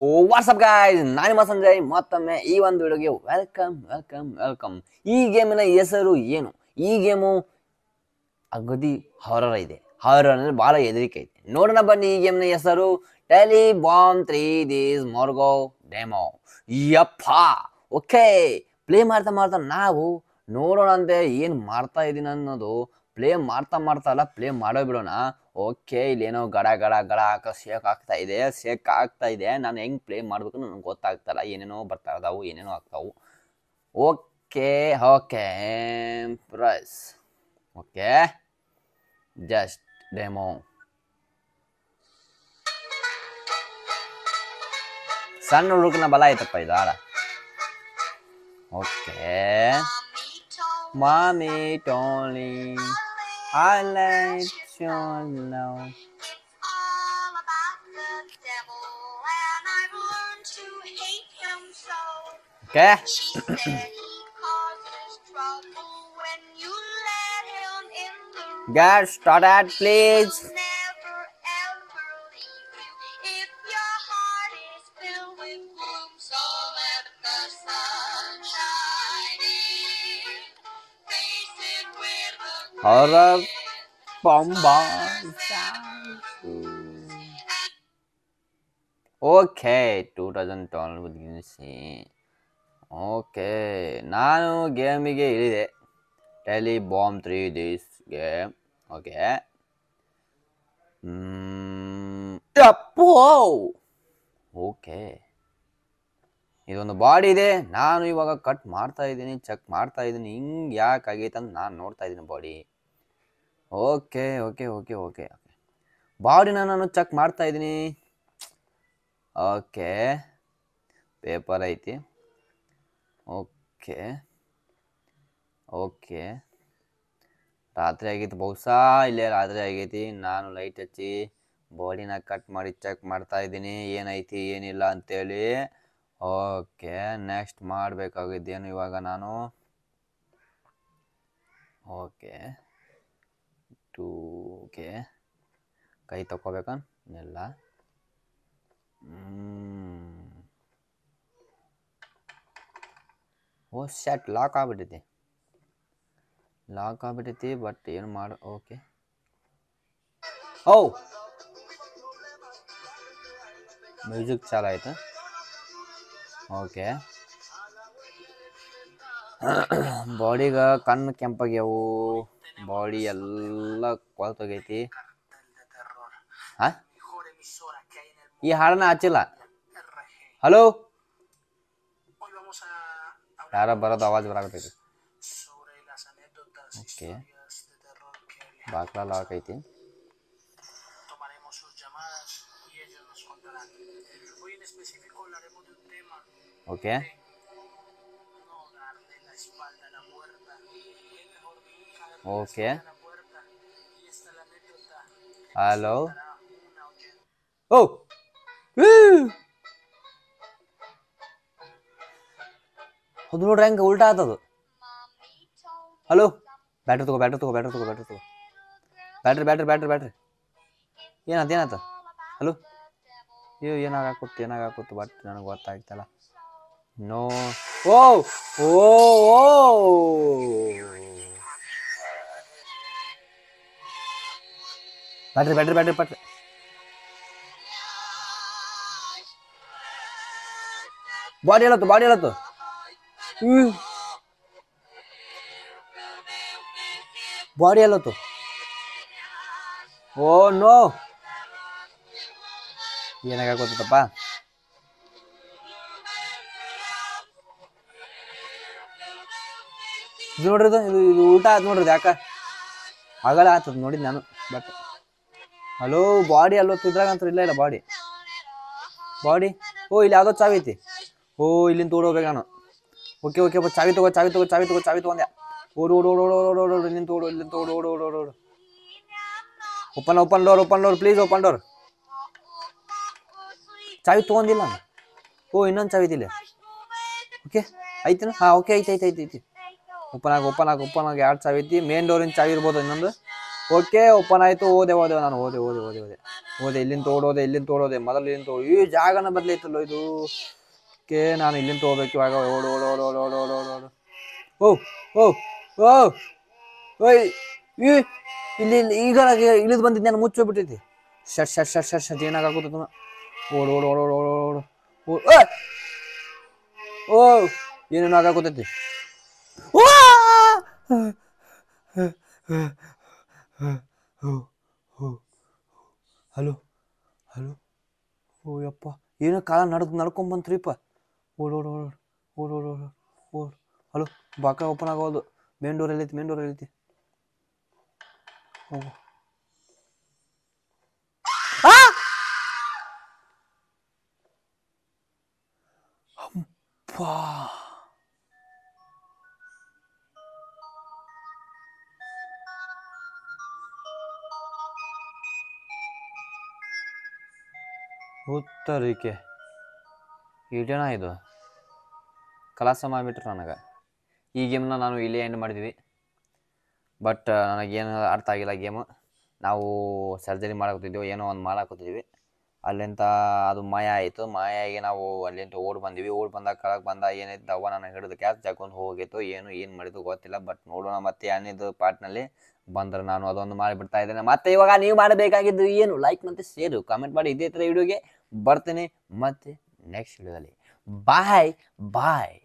WhatsApp guys ನಾನು ನಿಮ್ಮ ಸಂಜಯ್ ಮತ್ತೊಮ್ಮೆ ಈ ಒಂದು ವಿಡಿಯೋಗೆ ವೆಲ್ಕಮ್ ವೆಲ್ಕಮ್ ವೆಲ್ಕಮ್ ಈ ಗೇಮಿನ ಹೆಸರು ಏನು ಈ ಗೇಮು ಅಗದಿ ಹಾರರ್ ಇದೆ ಹಾರರ್ ಅಂದ್ರೆ ಬಹಳ ಹೆದರಿಕೆ ಐತೆ ನೋಡೋಣ ಬನ್ನಿ ಈ ಗೇಮ್ನ ಹೆಸರು ಟೆಲಿ ಬಾಂಬ್ ತ್ರೀ ದೀಸ್ ಮೊರ್ಗೋ ಡೆಮೋ ಯಪ್ಪ ಓಕೆ ಪ್ಲೇ ಮಾಡ್ತಾ ಮಾಡ್ತಾ ನಾವು ನೋಡೋಣ ಅಂತೆ ಏನು ಮಾಡ್ತಾ ಇದ್ದೀನಿ ಅನ್ನೋದು ಪ್ಲೇ ಮಾಡ್ತಾ ಮಾಡ್ತಾ ಅಲ್ಲ ಪ್ಲೇ ಮಾಡೋ ಬಿಡೋಣ ಓಕೆ ಇಲ್ಲೇನೋ ಗಡ ಗಡ ಗಡ ಹಾಕ ಶೇಕ್ ಆಗ್ತಾ ಇದೆ ಶೇಕ್ ಆಗ್ತಾ ಇದೆ ನಾನು ಹೆಂಗ್ ಪ್ಲೇ ಮಾಡ್ಬೇಕು ನನಗೆ ಗೊತ್ತಾಗ್ತಲ್ಲ ಏನೇನೋ ಬರ್ತಾ ಇದಾವು ಏನೇನೋ ಆಗ್ತಾವು okay okay price okay just demo ಸಣ್ಣ ಹುಡುಗನ ಬಲ ಆಯ್ತಪ್ಪ ಇದು ಆಡ ಓಕೆ ಮಾಮಿ ಟೋಲಿ I let you know. all about the devil, and I've learned to hate him so. Okay. She said he causes trouble when you let him in the room. Get started, please. He'll never ever leave you if your heart is filled with gloom. So let the sun shine in. Face it with a Horror bomba. Okay two thousand twelve okay ನಾನು ಗೇಮಿಗೆ ಇಳಿದೆ tele bomb three this game okay ಅಪ್ಪೋ okay ಇದೊಂದು body ಇದೆ ನಾನು ಇವಾಗ cut ಮಾಡ್ತಾ ಇದ್ದೀನಿ ಚೆಕ್ ಮಾಡ್ತಾ ಇದ್ದೀನಿ ಹಿಂಗೆ ಯಾಕೆ ಆಗೈತೆ ಅಂತ ನಾನು ನೋಡ್ತಾ ಇದ್ದೀನಿ body okay okay okay okay okay ಬಾಡಿನ ನಾನು ಚೆಕ್ ಮಾಡ್ತಾ ಇದ್ದೀನಿ ಓಕೆ ಪೇಪರ್ ಐತಿ ಓಕೆ ಓಕೆ ರಾತ್ರಿ ಆಗೈತಿ ಬಹುಶಃ ಇಲ್ಲೇ ರಾತ್ರಿ ಆಗೈತಿ ನಾನು ಲೈಟ್ ಹಚ್ಚಿ ಬಾಡಿನ ಕಟ್ ಮಾಡಿ ಚೆಕ್ ಮಾಡ್ತಾ ಇದ್ದೀನಿ ಏನೈತಿ ಏನಿಲ್ಲ ಅಂತೇಳಿ ಓಕೆ ನೆಕ್ಸ್ಟ್ ಮಾಡಬೇಕಾಗಿದ್ದೇನು ಇವಾಗ ನಾನು ಓಕೆ ಟೂ ಓಕೆ ಕೈ ತಗೋಬೇಕಾ ಎಲ್ಲ ಓ ಶಟ್ ಲಾಕ್ ಆಗ್ಬಿಟ್ಟೈತಿ ಲಾಕ್ ಆಗ್ಬಿಟ್ಟೈತಿ ಬಟ್ ಏನು ಮಾಡ ಓಕೆ ಓ ಮ್ಯೂಸಿಕ್ ಚಾಲು ಆಯ್ತು ಓಕೆ ಬಾಡಿಗ ಕಣ್ಣು ಕೆಂಪಾಗ್ಯಾವು ಬಾಡಿ ಎಲ್ಲ ಕೊಳ್ತೋಗೈತಿ ಹಾ ಈ ಹಾಡನ್ನ ಹಚ್ಚಿಲ್ಲ hello Hoy vamos a hablar ಯಾರ ಬರೋದು ಆವಾಜ್ ಬರಾಕತ್ತೈತಿ sobre las anécdotas, Ok. historias de terror que le ಬಾಕ್ಲ ಲಾಕ್ ಐತಿ tomaremos sus llamadas y ellos nos contarán. Hoy en específico hablaremos de un tema, okay no darle la espalda a la puerta, es mejor nunca darle Ok. la espalda a la puerta. Y esta es la anécdota que hello dará una oyente. ಓ ಅದು ನೋಡ್ರಿ ಹೆಂಗೆ ಉಲ್ಟಾ ಆತದು hello battery ತಗೋ battery ತಗೋ battery ತಗೋ battery ತಗೋ ಬ್ಯಾಟ್ರಿ ಬ್ಯಾಟ್ರಿ ಬ್ಯಾಟ್ರಿ ಬ್ಯಾಟ್ರಿ ಏನಾತ ಏನಾತ ಹಲೋ ಅಯ್ಯೋ ಏನಾಗಾಕುತ್ತು ಏನಾಗಾಕುತ್ತು ಬಟ್ ನನಗೆ ಗೊತ್ತಾಗ್ತಲ್ಲ ನೋ ಓ ಓ ಓ battery battery battery battery body ಹೇಳತ್ತು ಬಾಡಿ ಹೇಳತ್ತು ಬಾಡಿ ಹೇಳತ್ತು ಓ ನೋ ಏನಾಗತ್ತಪ್ಪ ಇದು ನೋಡ್ರಿ ಇದು ಇದು ಇದು ಊಟ ಆಯ್ತು ನೋಡ್ರಿ ಯಾಕ ಆಗಲ್ಲ ಆತದ ನೋಡಿದ್ ನಾನು ಬಟ್ ಹಲೋ ಬಾಡಿ ಅಲ್ಲೊತ್ತು ಇದ್ರಾಗ ಅಂತ ಇಲ್ಲ ಇಲ್ಲ ಬಾಡಿ ಬಾಡಿ ಓ ಇಲ್ಲಿ ಯಾವುದೋ ಚಾವಿ ಐತಿ ಓ ಇಲ್ಲಿಂದ ಓಡೋಗ್ಬೇಕು ನಾನು ಓಕೆ ಓಕೆ ಬಾ ಚಾವಿ ತಗೋ ಚಾವಿ ತಗೋ ಚಾವಿ ತಗೋ ಚಾವಿ ತಗೊಂಡೆ ಓಡು ಓಡು ಓಡು ಓಡು ಓಡು ಓಡು ಓಡು ಇಲ್ಲಿಂದ ಓಡು ಇಲ್ಲಿಂದ ಓಡು ಓಡು ಓಡು ಓಡು ಓಡು open open door open door please open door ಚಾವಿ ತೊಗೊಂಡಿಲ್ಲ ನಾನು ಓ ಇನ್ನೊಂದು ಚಾವಿ ಇದಿಲ್ಲ ಓಕೆ ಐತೇನು ಹಾಂ ಓಕೆ ಐತೆ ಐತೆ ಐತೆ ಐತಿ ಓಪನ್ ಆಗಿ ಓಪನ್ ಆಗಿ ಓಪನ್ ಆಗಿ ಎರಡು ಚಾವಿ ಐತಿ ಮೇನ್ ಡೋರಿನ ಚಾವಿ ಇರ್ಬೋದು ಇನ್ನೊಂದು ಓಕೆ ಓಪನ್ ಆಯ್ತು ಓದೆ ಓದೆ ನಾನು ಓದೆ ಓದೆ ಓದೆ ಓದೆ ಓದೆ ಇಲ್ಲಿಂದ ತೋಡೋದೆ ಇಲ್ಲಿಂದ ತೋಡೋದೆ ಮೊದಲು ಇಲ್ಲಿಂದ ತೋಡು ಈ ಜಾಗನ ಬದಲೈತಲ್ಲೋ ಇದು ಓಕೆ ನಾನು ಇಲ್ಲಿಂದ ತಗೋಬೇಕು ಇವಾಗ ಓಡು ಓಡು ಓಡು ಓಡು ಓಡು ಓಡು ಓಡು ಓಡು ಓ ಓ ಓ ಓಯ್ ಈ ಇಲ್ಲಿ ಇಲ್ಲಿ ಈಗ ಇಳಿದು ಬಂದಿದ್ದು ನಾನು ಮುಚ್ಚೋಗ್ಬಿಟ್ಟೈತಿ shut shut shut shut shut ಏನಾಗುತ್ತೆ ಓಡು ಓಡು ಓಡು ಓಡು ಓಡು ಓಡು ಓ ಏ! ಓ ಏನೇನು ಆಗಾಕತ್ತೈತಿ ಓ ಹಲೋ ಹಲೋ ಓ ಯಪ್ಪ ಏನೋ ಕಾಲ ನಡ್ದು ನಡ್ಕೊಂಬಂತ್ರಿಪ್ಪ ಓಡ್ ಓಡ್ ಓಡ್ ಓಡ್ ಓಡ್ ಓಡ್ ಓಡ್ ಹಲೋ ಬಾಕ ಓಪನ್ ಆಗೋದು ಮೇನ್ ಡೋರ್ ಎಲ್ಲೈತಿ ಮೇನ್ ಡೋರ್ ಎಲ್ಲೈತಿ ಹೋಗು ಅಪ್ಪಾ ಉತ್ತರಿಕೆ ಇದೇನಾ ಇದು ಕಲಾಸ ಮಾಡಿಬಿಟ್ರು ನನಗೆ ಈ ಗೇಮ್ನ ನಾನು ಇಲ್ಲೇ ಎಂಡ್ ಮಾಡಿದ್ವಿ ಬಟ್ ನನಗೇನು ಅರ್ಥ ಆಗಿಲ್ಲ ಗೇಮು ನಾವು ಸರ್ಜರಿ ಮಾಡಕೊತಿದ್ವಿ ಏನೋ ಒಂದು ಮಾಡಾಕೋತಿದ್ವಿ ಅಲ್ಲಿಂದ ಅದು ಮಾಯ ಆಯಿತು ಮಾಯ ಆಗಿ ನಾವು ಅಲ್ಲಿಂದ ಓಡ್ ಬಂದ್ವಿ ಓಡ್ ಬಂದಾಗ ಕೆಳಗೆ ಬಂದಾಗ ಏನೈತೆ ದವ್ವ ನನಗೆ ಹಿಡಿದು ಕ್ಯಾಚ್ ಜಾಕೊಂಡು ಹೋಗಿತ್ತು ಏನು ಏನು ಮಾಡಿದ್ದು ಗೊತ್ತಿಲ್ಲ ಬಟ್ ನೋಡೋಣ ಮತ್ತೆ ಅನ್ನಿದ್ದು ಪಾರ್ಟ್ನಲ್ಲಿ ಬಂದ್ರೆ ನಾನು ಅದೊಂದು ಮಾಡಿಬಿಡ್ತಾ ಇದ್ದೇನೆ ಮತ್ತೆ ಇವಾಗ ನೀವು ಮಾಡಬೇಕಾಗಿದ್ದು ಏನು ಲೈಕ್ ಮತ್ತೆ ಶೇರು ಕಾಮೆಂಟ್ ಮಾಡಿ ಇದೇ ಥರ ವಿಡಿಯೋಗೆ ಬರ್ತೀನಿ ಮತ್ತೆ ನೆಕ್ಸ್ಟ್ ವಿಡಿಯೋದಲ್ಲಿ ಬಾಯ್ ಬಾಯ್